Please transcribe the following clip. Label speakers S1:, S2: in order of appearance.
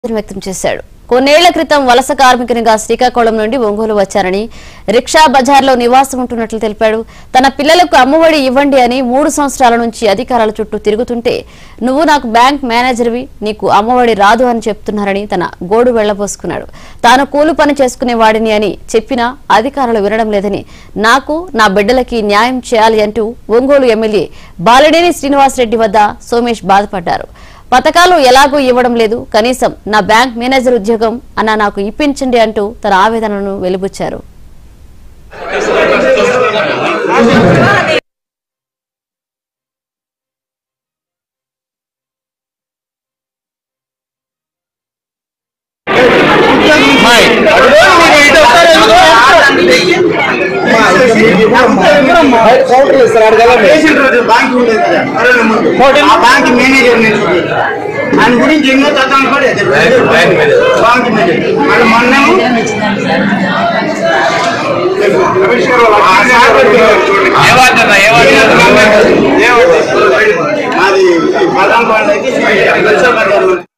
S1: ఆవేదన వ్యక్తం చేశాడు కొన్నేళ్ల క్రితం వలస కార్మికునిగా శ్రీకాకుళం నుండి ఒంగోలు వచ్చారని రిక్షా బజార్లో నివాసం ఉంటున్నట్లు తెలిపాడు తన పిల్లలకు అమ్మఒడి ఇవ్వండి అని మూడు సంవత్సరాల నుంచి అధికారుల చుట్టూ తిరుగుతుంటే నువ్వు నాకు బ్యాంక్ మేనేజర్వి నీకు అమ్మఒడి రాదు అని చెప్తున్నారని తన గోడు వెళ్లబోసుకున్నాడు తాను కూలి పని చేసుకునే వాడిని అని చెప్పినా అధికారులు వినడం లేదని నాకు నా బిడ్డలకి న్యాయం చేయాలి అంటూ ఒంగోలు ఎమ్మెల్యే బాలినేని శ్రీనివాసరెడ్డి వద్ద సోమేష్ బాధపడ్డారు పథకాలు ఎలాగూ ఇవ్వడం లేదు కనీసం నా బ్యాంక్ మేనేజర్ ఉద్యోగం అన్న నాకు ఇప్పించండి అంటూ తన ఆవేదనను వెలిబుచ్చారు
S2: కౌంటర్ ఇస్తారు అడగలండి
S3: పేషెంట్ రోజు బ్యాంక్ ఉండేది కదా, కరోనా ముందు. ఆ బ్యాంక్ మేనేజర్ నేను ఆయన గురించి ఎన్నో తత్వాలు పడేది బ్యాంక్ మేనేజర్ మరి మొన్నేమో ఆ సార్ పెట్టారు. అది పదాం పండుగకి